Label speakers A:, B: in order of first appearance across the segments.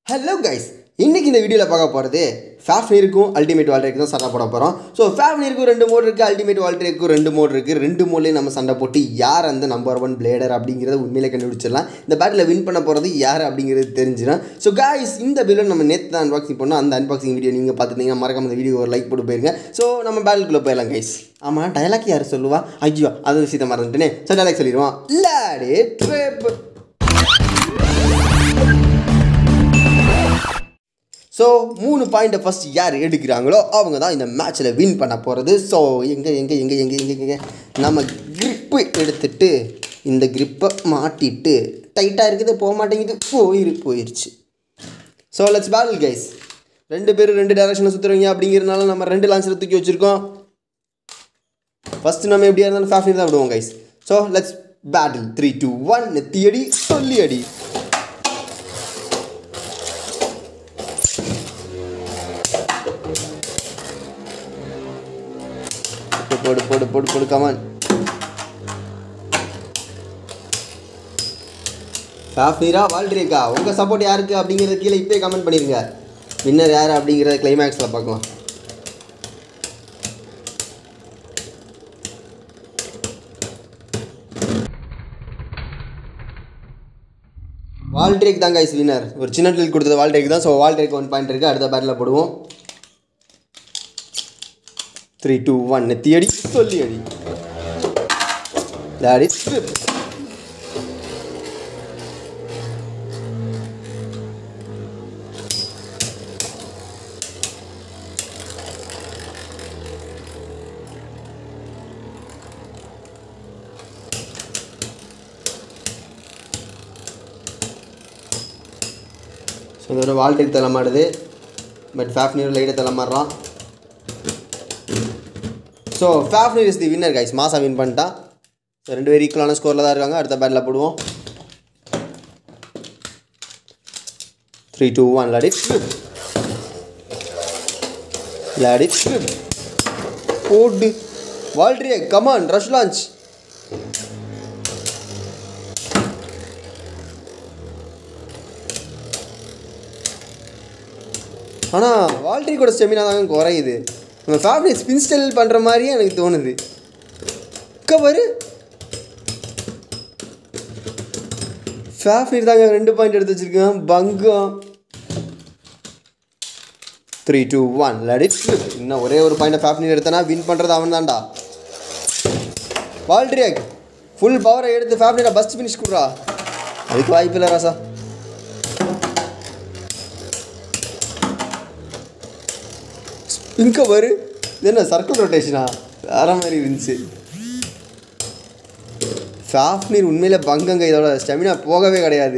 A: hello guys இன்னைக்கு இந்த வீடியோவில் பார்க்க போகிறது ஃபேஃப்னிருக்கும் அல்டிமேட் வால்டருக்கு தான் சண்டை போட போகிறோம் ஸோ ஃபேஃப்னிருக்கும் ரெண்டு மோட் இருக்குது அல்டிமேட் வால்டருக்கும் ரெண்டு மோட் இருக்குது ரெண்டு மோட்லேயும் நம்ம சண்டை போட்டு யார் அந்த நம்பர் ஒன் பிளேடர் அப்படிங்கிறத உண்மையிலே கண்டுபிடிச்சிடலாம் இந்த பேட்டில் வின் பண்ண போகிறது யார் அப்படிங்கிறது தெரிஞ்சிடும் ஸோ காய்ஸ் இந்த பில்லை நம்ம நேற்று தான் அன்பாக்சிங் பண்ணோம் அந்த அன்பாக்சிங் வீடியோ நீங்கள் பார்த்துட்டீங்கன்னா மறக்காம இந்த வீடியோ ஒரு லைக் போட்டு போயிருங்க ஸோ நம்ம பேட்டிலுக்குள்ளே போயிடலாம் கைஸ் ஆமாம் டயலாக் யார் சொல்லுவா ஐயோ அது விஷயத்தை மறந்துட்டேனே ஸோ டயலாக் சொல்லிடுவான் லாடே ட்ரேப் ஸோ மூணு பாயிண்ட்டை ஃபஸ்ட் யார் எடுக்கிறாங்களோ அவங்க தான் இந்த மேட்ச்சில் வின் பண்ண போகிறது ஸோ எங்கே எங்கே எங்கே எங்கே எங்கே எங்கே நம்ம grip எடுத்துட்டு இந்த grip-அ மாட்டிட்டு டைட்டாக இருக்குது போக மாட்டேங்குது போயிரு போயிருச்சு ஸோ லெட்ஸ் பேட்டில் கைஸ் ரெண்டு பேரும் ரெண்டு டேரக்ஷனில் சுற்றுறவங்க அப்படிங்கிறதுனால நம்ம ரெண்டு லான்ச்சில் தூக்கி வச்சுருக்கோம் ஃபஸ்ட்டு நம்ம எப்படியா இருந்தாலும் ஃபேஃப்னி தான் விடுவோம் guys so let's battle three two one நெத்தி அடி சொல்லி அடி போடு போடு போடு போடு கமான் ஃபேஃப்னீரா வால்ட்ரேக்கா உங்கள் சப்போர்ட் யாருக்கு அப்படிங்கிறத கீழே இப்போயே கமெண்ட் பண்ணிடுங்க வின்னர் யார் அப்படிங்கிறத கிளைமேக்ஸில் பார்க்கலாம் வால்ட்ரேக் தான் கைஸ் வின்னர் ஒரு சின்ன டீல் கொடுத்தது வால்ட்ரேக் தான் ஸோ வால்ட்ரேக் ஒன் பாயிண்ட் இருக்குது அடுத்த பேட்டில் போடுவோம் த்ரீ டூ ஒன் நெத்தி அடி சொல்லி அடி டாடி ஸோ இதோட வால்டேக் தலைமாடுது பட் ஃபேஃப்னியர் லைட்டாக தலைமாடுறான் so Fafnir is the winner guys மாசா வின் பண்ணிட்டான் ஸோ ரெண்டு பேரும் ஈக்குவலான ஸ்கோரில் தான் இருக்காங்க அடுத்த பேட்டில் போடுவோம் த்ரீ டூ ஒன் லாடி லாடி போடு வால்ட்ரியே கமான் ரஷ் லான்ச் ஆனால் வால்ட்ரிக்கோட ஸ்டெமினா தாங்க குறையுது நம்ம ஃபேப்ரிக் ஸ்பின் ஸ்டைல் பண்ணுற மாதிரியே எனக்கு தோணுது கவர் ஃபேப்ரிக் தாங்க ரெண்டு பாயிண்ட் எடுத்து வச்சிருக்கேன் பங்கம் த்ரீ டூ ஒன் லடிட் இன்னும் ஒரே ஒரு பாயிண்ட் ஃபேப்ரிக் எடுத்தனா வின் பண்ணுறது அவன் தான்டா வால்ட்ரியாக் ஃபுல் பவரை எடுத்து ஃபேப்ரிக்கா பஸ்ட் ஃபினிஷ் கொடுறா அதுக்கு வாய்ப்பு இல்லை ராசா இங்கே வரு இது என்ன சர்க்கிள் ரொட்டேஷனா வேற மாதிரி இருந்துச்சு ஃபேஃப்னீர் உண்மையில் பங்கங்க இதோட ஸ்டெமினா போகவே கிடையாது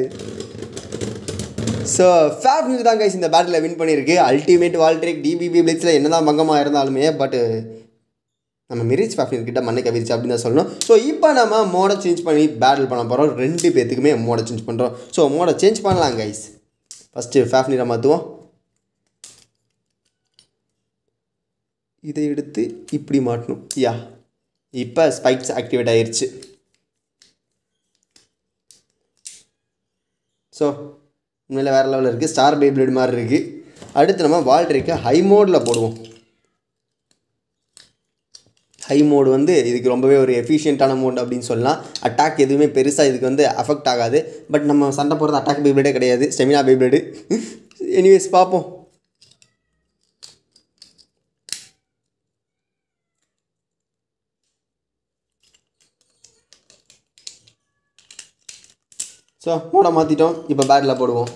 A: ஸோ ஃபேஃப்னீர் தான் கைஸ் இந்த பேட்டில் வின் பண்ணியிருக்கு அல்டிமேட் வால்ட்ரிக் டிபிபி பிளிக்ஸில் என்ன தான் பங்கமாக இருந்தாலுமே பட்டு நம்ம மிரிச் ஃபேஃப்னீர் கிட்ட மண்ணை கவிரிச்சு அப்படின்னு தான் சொல்லணும் ஸோ இப்போ நம்ம மோடை சேஞ்ச் பண்ணி பேட்டில் பண்ண போகிறோம் ரெண்டு பேத்துக்குமே மோடை சேஞ்ச் பண்ணுறோம் ஸோ மோடை சேஞ்ச் பண்ணலாம் கைஸ் ஃபஸ்ட்டு ஃபேஃப்னீரை மாற்றுவோம் இதை எடுத்து இப்படி மாட்டணும் யா இப்போ ஸ்பைக்ஸ் ஆக்டிவேட் ஆயிருச்சு ஸோ உண்மையில் வேறு லெவலில் இருக்குது ஸ்டார் பேப்ளேட் மாதிரி இருக்குது அடுத்து நம்ம வால்ட்ரிக்கை ஹை மோடில் போடுவோம் ஹை மோடு வந்து இதுக்கு ரொம்பவே ஒரு எஃபிஷியண்ட்டான மோட் அப்படின்னு சொல்லலாம் அட்டாக் எதுவுமே பெருசாக இதுக்கு வந்து அஃபெக்ட் ஆகாது பட் நம்ம சண்டை போடுறது அட்டாக் பேப்ளேடே கிடையாது ஸ்டெமினா பேப்ளேடு எனிவேஸ் பார்ப்போம் ஸோ மோட மாற்றிட்டோம் இப்போ பேட்டில் போடுவோம்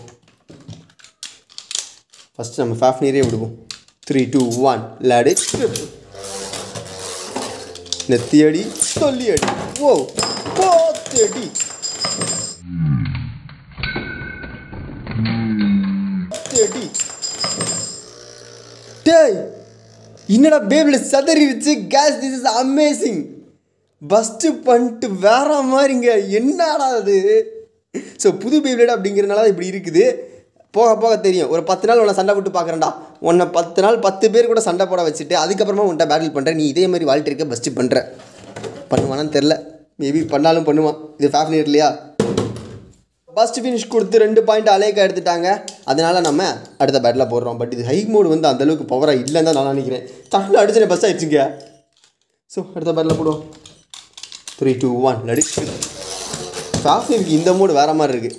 A: ஃபஸ்ட்டு நம்ம ஃபேஃப்னீரே விடுவோம் த்ரீ டூ ஒன் லேடி நெத்தி அடி சொல்லி அடி ஓ போத்தடி அடி டேய் என்னடா பேபிள் சதறிடுச்சு guys this is amazing burst பண்ணிட்டு வேற மாதிரிங்க என்னடா அது ஸோ புது பேபிளேட் அப்படிங்கிறனால தான் இப்படி இருக்குது போக போக தெரியும் ஒரு பத்து நாள் உன்னை சண்டை போட்டு பார்க்குறேன்டா உன்னை பத்து நாள் பத்து பேர் கூட சண்டை போட வச்சுட்டு அதுக்கப்புறமா உன்ட்ட பேட்டில் பண்ணுற நீ இதே மாதிரி வாழ்க்கை இருக்க பஸ்ட்டு பண்ணுற பண்ணுவானான்னு தெரில மேபி பண்ணாலும் பண்ணுவான் இது ஃபேஃப்னியர் இல்லையா ஃபர்ஸ்ட் ஃபினிஷ் கொடுத்து ரெண்டு பாயிண்ட் அலேக்கா எடுத்துட்டாங்க அதனால நம்ம அடுத்த பேட்டில் போடுறோம் பட் இது ஹை மோடு வந்து அந்த அளவுக்கு பவராக இல்லைன்னு தான் நான் நினைக்கிறேன் டக்குனு அடிச்சுனே பஸ் ஆயிடுச்சுங்க ஸோ அடுத்த பேட்டில் போடுவோம் த்ரீ டூ ஒன் லடி ஃபேஃபிக்கு இந்த மோடு வேற மாதிரி இருக்கு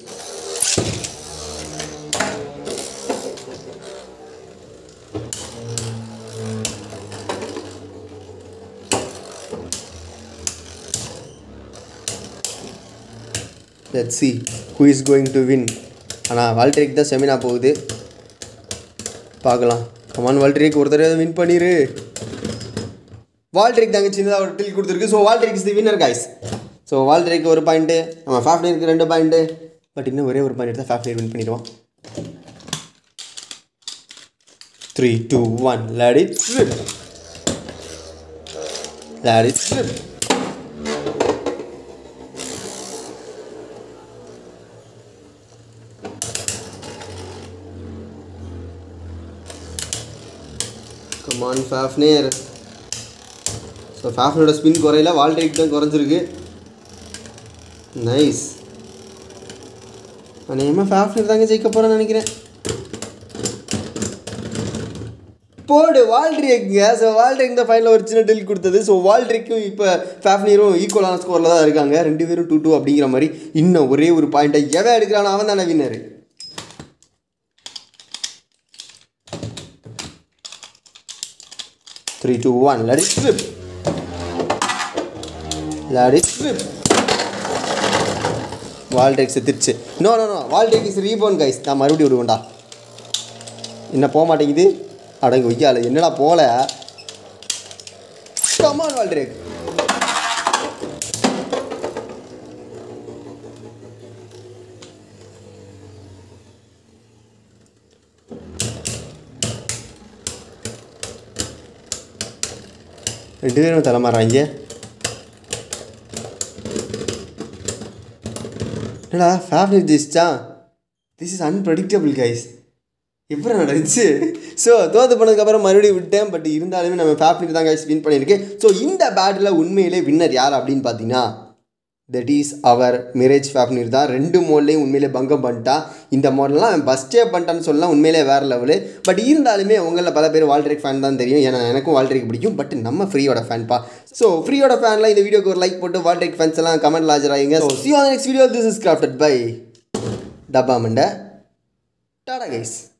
A: let see who is going to win ஆனால் வால்ட்ரிக் தான் செமினா போகுது பார்க்கலாம் கமான் வால்ட்ரிக் ஒரு தடவை வின் பண்ணிரு வால்ட்ரிக் தாங்க சின்னதாக ஒரு டில் கொடுத்துருக்கு so Valtryek is the winner guys so Valtryek ஒரு பாயிண்ட்டு நம்ம ஃபேஃப்டினுக்கு ரெண்டு பாயிண்ட்டு பட் இன்னும் ஒரே ஒரு பாயிண்ட் எடுத்தால் ஃபேஃப்டி வின் பண்ணிடுவோம் three two one let it rip let it rip come on Fafnir so ஃபேஃப்னோட ஸ்பின் குறையில வால்ட்ரிக் தான் குறைஞ்சிருக்கு நைஸ் அநேகமாக ஃபேஃப்னர் தாங்க ஜெயிக்க போகிறேன்னு நினைக்கிறேன் போடு வால்ட்ரிக்குங்க ஸோ வால்ட்ரிக் இந்த ஃபைனலில் ஒரு சின்ன டீல் கொடுத்தது ஸோ வால்ட்ரிக்கும் இப்போ ஃபேஃப்னியரும் ஈக்குவலான ஸ்கோரில் தான் இருக்காங்க ரெண்டு பேரும் டூ டூ அப்படிங்கிற மாதிரி இன்னும் ஒரே ஒரு பாயிண்ட்டை எவன் எடுக்கிறானோ அவன் தானே winner three two one let it rip let it rip Valtryek செத்துருச்சு no no no Valtryek is reborn guys நான் மறுபடியும் விடுவேன்டா என்ன போக மாட்டேங்குது அடங்கு வைக்கால என்னடா போல கமான் வால்டெக் ரெண்டு பேரும் தலைமாறாங்க என்னடா ஃபேமிலி ஜெயிச்சா திஸ் இஸ் அன்பிரடிக்டபிள் கைஸ் எப்படி நடந்துச்சு ஸோ தோத்து போனதுக்கப்புறம் மறுபடியும் விட்டேன் பட் இருந்தாலுமே நம்ம ஃபேமிலி தான் கைஸ் வின் பண்ணியிருக்கேன் ஸோ இந்த பேட்டில் உண்மையிலே வின்னர் யார் அப்படின்னு பார்த்தீங்கன்னா that is our Mirage Fafnir தான் ரெண்டு மோட்லேயும் உண்மையிலே பங்கம் பண்ணிட்டான் இந்த மோடலாம் அவன் பஸ்டே பண்ணிட்டான்னு சொல்லலாம் உண்மையிலே வேறு லெவலு பட் இருந்தாலுமே உங்களில் பல பேர் வால்ட்ரிக் ஃபேன் தான் தெரியும் ஏன்னா எனக்கும் வால்ட்ரிக் பிடிக்கும் பட் நம்ம ஃப்ரீயோட ஃபேன்பா ஸோ ஃப்ரீயோட ஃபேனில் இந்த வீடியோக்கு ஒரு லைக் போட்டு வால்ட்ரிக் ஃபேன்ஸ் எல்லாம் கமெண்ட் ஆஜராகிங்க so see on next video this is crafted by டப்பா மண்டை டாடா கைஸ்